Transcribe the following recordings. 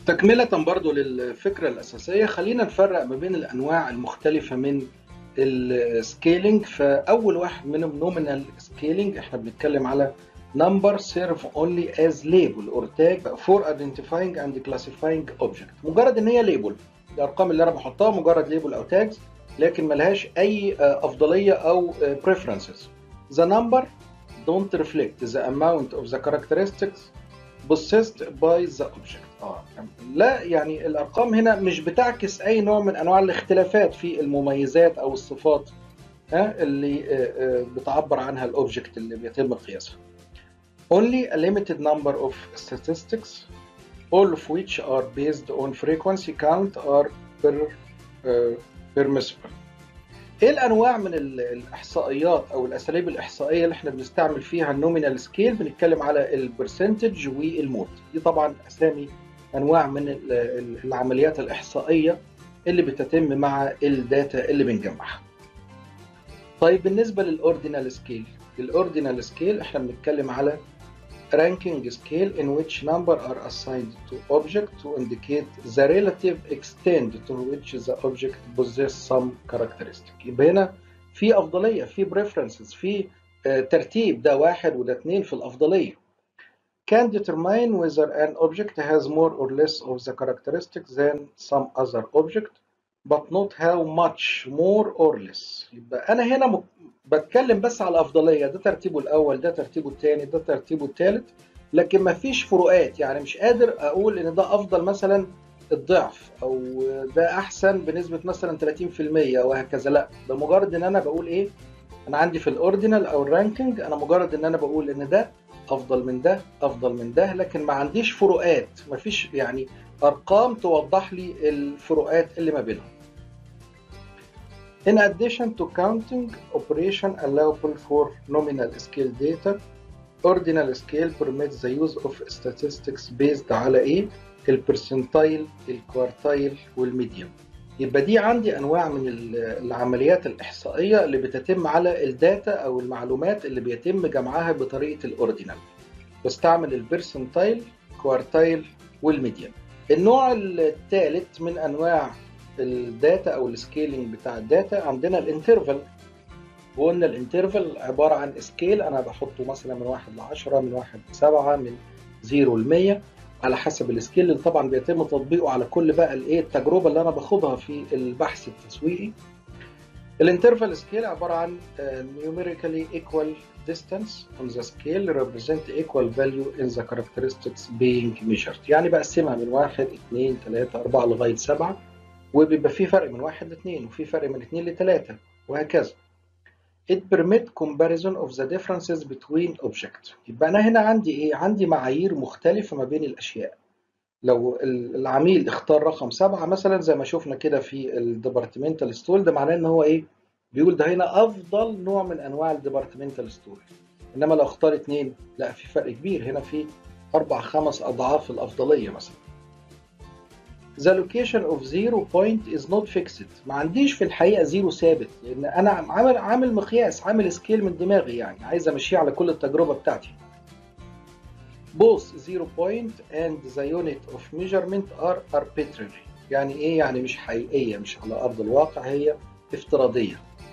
تكملة برضو للفكرة الأساسية خلينا نفرق ما بين الأنواع المختلفة من السكيلينج فأول واحد منهم نومينال سكيلينج احنا بنتكلم على number serve only as label or tag for identifying and classifying object مجرد ان هي label الارقام اللي انا بحطها مجرد label او tags لكن ملهاش اي افضليه او preferences the number don't reflect the amount of the characteristics possessed by the object اه لا يعني الارقام هنا مش بتعكس اي نوع من انواع الاختلافات في المميزات او الصفات ها اللي بتعبر عنها الاوبجكت اللي بيتم قياسها only a limited number of statistics all of which are based on frequency count are per, uh, permissible ايه الانواع من الاحصائيات او الاساليب الاحصائيه اللي احنا بنستعمل فيها النومينال سكيل بنتكلم على البرسنتج والمود دي طبعا اسامي انواع من العمليات الاحصائيه اللي بتتم مع الداتا اللي بنجمعها طيب بالنسبه للاوردينال سكيل الاوردينال سكيل احنا بنتكلم على ranking scale in which number are assigned to object to indicate the relative extent to which the object possess some characteristic يبقى هنا في أفضلية في preferences في ترتيب ده واحد وده اتنين في الأفضلية can determine whether an object has more or less of the characteristics than some other object but not how much more or less يبقى أنا هنا م... بتكلم بس على الأفضلية ده ترتيبه الأول ده ترتيبه الثاني ده ترتيبه الثالث لكن ما فيش فروقات يعني مش قادر أقول إن ده أفضل مثلا الضعف أو ده أحسن بنسبة مثلا 30% وهكذا لا ده مجرد إن أنا بقول إيه أنا عندي في الأوردينال أو الرانكينج أنا مجرد إن أنا بقول إن ده أفضل من ده أفضل من ده لكن ما عنديش فروقات ما فيش يعني أرقام توضح لي الفروقات اللي ما بينهم In addition to counting operation allowable for nominal scale data, ordinal scale permits the use of statistics based على ايه؟ البرسنتايل، الكوارتايل والميديوم. يبقى دي عندي انواع من العمليات الاحصائيه اللي بتتم على الداتا او المعلومات اللي بيتم جمعها بطريقه الاوردينال. بستعمل البرسنتايل، كوارتايل والميديوم. النوع الثالث من انواع الداتا او السكيلينج بتاع الداتا عندنا الانترفال وقلنا الانترفال عباره عن سكيل انا بحطه مثلا من 1 ل 10 من 1 ل 7 من 0 ل 100 على حسب السكيل اللي طبعا بيتم تطبيقه على كل بقى الايه التجربه اللي انا باخدها في البحث التسويقي الانترفال سكيل عباره عن numerically equal distance on the scale represent equal value in the characteristics being measured يعني بقسمها من 1 2 3 4 لغايه 7 وبيبقى في فرق من واحد لاثنين وفي فرق من اثنين لثلاثة وهكذا. It permit comparison of the differences between objects. يبقى أنا هنا عندي إيه؟ عندي معايير مختلفة ما بين الأشياء. لو العميل اختار رقم سبعة مثلا زي ما شفنا كده في الديبارتمنتال ستول ده معناه إن هو إيه؟ بيقول ده هنا أفضل نوع من أنواع الديبارتمنتال ستول. إنما لو اختار اثنين لا في فرق كبير هنا في أربع خمس أضعاف الأفضلية مثلا. the location of zero point is not fixed ما عنديش في الحقيقه زيرو ثابت لان انا عامل عامل مقياس عامل سكيل من دماغي يعني عايز امشيه على كل التجربه بتاعتي both zero point and the unit of measurement are arbitrary يعني ايه يعني مش حقيقيه مش على ارض الواقع هي افتراضيه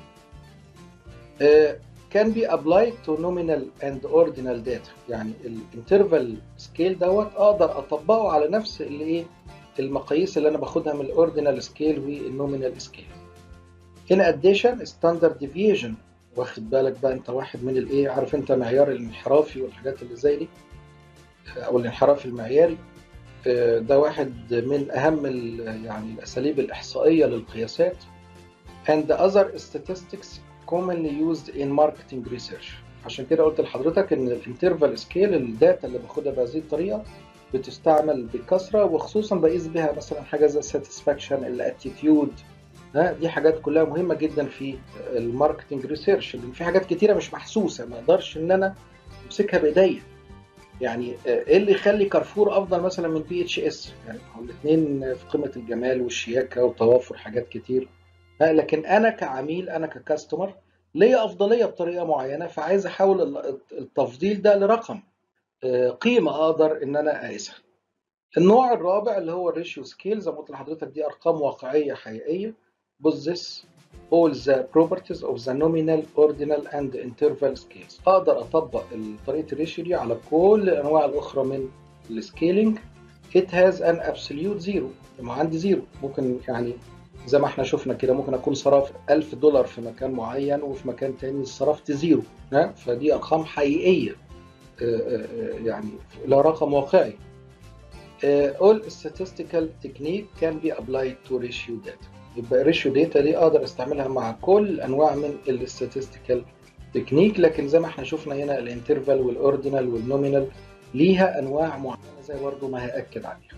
uh, can be applied to nominal and ordinal data يعني الانترفال سكيل دوت اقدر اطبقه على نفس اللي ايه المقاييس اللي انا باخدها من الاوردينال سكيل والنومينال سكيل in addition standard deviation واخد بالك بقى انت واحد من الايه عارف انت معيار الانحرافي والحاجات اللي زي دي او الانحراف المعياري ده واحد من اهم يعني الاساليب الاحصائيه للقياسات and the other statistics commonly used in marketing research عشان كده قلت لحضرتك ان الانترفال سكيل الداتا اللي باخدها بهذه الطريقه بتستعمل بكثره وخصوصا بقيس بها مثلا حاجه زي الساتسفاكشن الاتيتيود دي حاجات كلها مهمه جدا في الماركتنج ريسيرش لان في حاجات كتيره مش محسوسه ما اقدرش ان انا امسكها بايديا يعني ايه اللي يخلي كارفور افضل مثلا من بي اتش اس يعني الاثنين في قمه الجمال والشياكه وتوافر حاجات كتير لكن انا كعميل انا ككاستمر ليا افضليه بطريقه معينه فعايز احول التفضيل ده لرقم قيمه اقدر ان انا اقيسها النوع الرابع اللي هو الريشيو سكيل زي ما قلت لحضرتك دي ارقام واقعيه حقيقيه possess all the properties of the nominal, ordinal and interval scales. اقدر اطبق طريقه الريشيو دي على كل الانواع الاخرى من السكيلينج. It has an absolute zero لما عندي زيرو ممكن يعني زي ما احنا شفنا كده ممكن اكون صرفت 1000 دولار في مكان معين وفي مكان تاني صرفت زيرو ها فدي ارقام حقيقيه يعني لها رقم واقعي all statistical technique can be applied to ratio data يبقى ratio data دي اقدر استعملها مع كل انواع من statistical تكنيك لكن زي ما احنا شفنا هنا الانترفال والاوردينال والنومينال ليها انواع معينه زي برضو ما هاكد عليها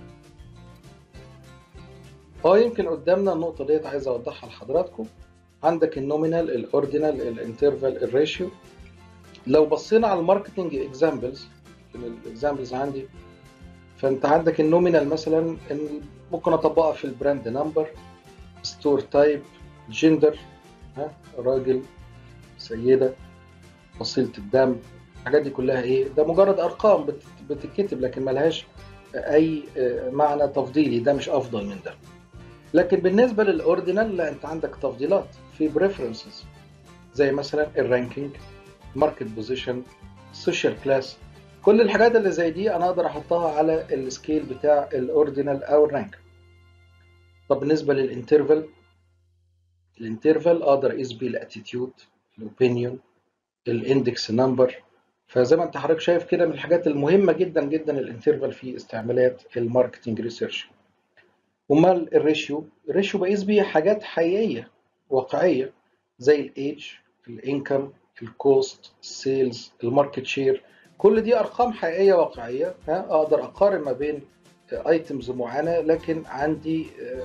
اه يمكن قدامنا النقطه ديت عايز اوضحها لحضراتكم عندك النومينال الاوردينال الانترفال الريشيو لو بصينا على الماركتنج اكزامبلز الاكزامبلز عندي فانت عندك النومينال مثلا ممكن اطبقها في البراند نمبر ستور تايب جندر ها راجل سيده فصيله الدم الحاجات دي كلها ايه ده مجرد ارقام بتتكتب لكن ملهاش اي معنى تفضيلي ده مش افضل من ده لكن بالنسبه للاوردينال لا انت عندك تفضيلات في بريفرنسز زي مثلا الرانكينج ماركت بوزيشن سوشيال كلاس كل الحاجات اللي زي دي انا اقدر احطها على السكيل بتاع الاوردينال او الرانك طب بالنسبه للانترفال الانترفال اقدر اقيس بيه الاتيتيود الاوبينيون الاندكس نمبر فزي ما انت حضرتك شايف كده من الحاجات المهمه جدا جدا الانترفال في استعمالات الماركتنج ريسيرش امال الريشيو الريشيو بقيس بيه حاجات حقيقيه واقعيه زي الايدج الانكم الكوست السيلز الماركت شير كل دي ارقام حقيقيه واقعيه ها اقدر اقارن ما بين ايتمز معينه لكن عندي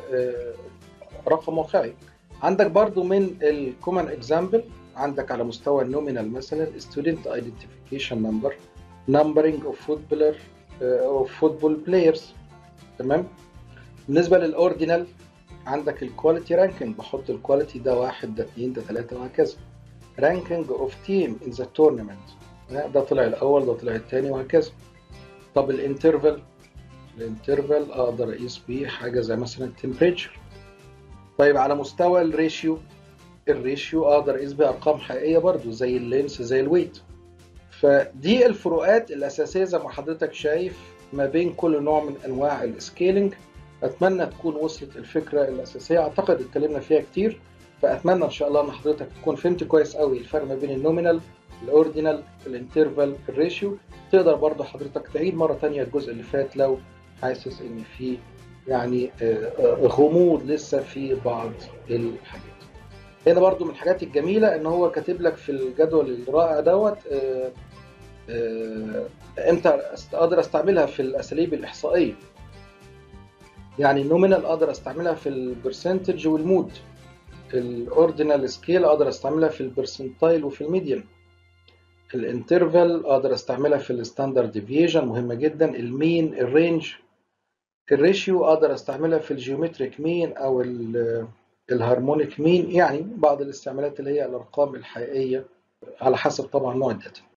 رقم واقعي عندك برضو من الكومن اكزامبل عندك على مستوى النومينال مثلا student identification number numbering of footballer of football players تمام بالنسبه للاوردينال عندك الكواليتي رانكينج بحط الكواليتي ده واحد ده اثنين ده ثلاثه وهكذا رانكينج اوف تيم ان ذا تورنمنت ده طلع الاول ده طلع الثاني وهكذا طب الانترفال الانترفال اقدر اقيس بيه حاجه زي مثلا التمبريتشر طيب على مستوى الريشيو الريشيو اقدر اقيس بيه ارقام حقيقيه برضو زي اللينس زي الويت فدي الفروقات الاساسيه زي ما حضرتك شايف ما بين كل نوع من انواع السكيلينج اتمنى تكون وصلت الفكره الاساسيه اعتقد اتكلمنا فيها كتير فاتمنى ان شاء الله ان حضرتك تكون فهمت كويس قوي الفرق ما بين النومينال الاوردينال الانترفال الريشيو تقدر برضه حضرتك تعيد مره ثانيه الجزء اللي فات لو حاسس ان في يعني غموض لسه في بعض الحاجات هنا برضو من الحاجات الجميله ان هو كاتب لك في الجدول الرائع دوت امتى اقدر استعملها في الاساليب الاحصائيه يعني النومينال اقدر استعملها في البرسنتج والمود الاوردينال سكيل اقدر استعملها في البرسنتايل وفي الميديان الانترفال اقدر استعملها في الستاندرد ديفيجن مهمه جدا المين الرينج الريشيو اقدر استعملها في الجيومتريك مين او الهارمونيك مين يعني بعض الاستعمالات اللي هي الارقام الحقيقيه على حسب طبعا نوع الداتا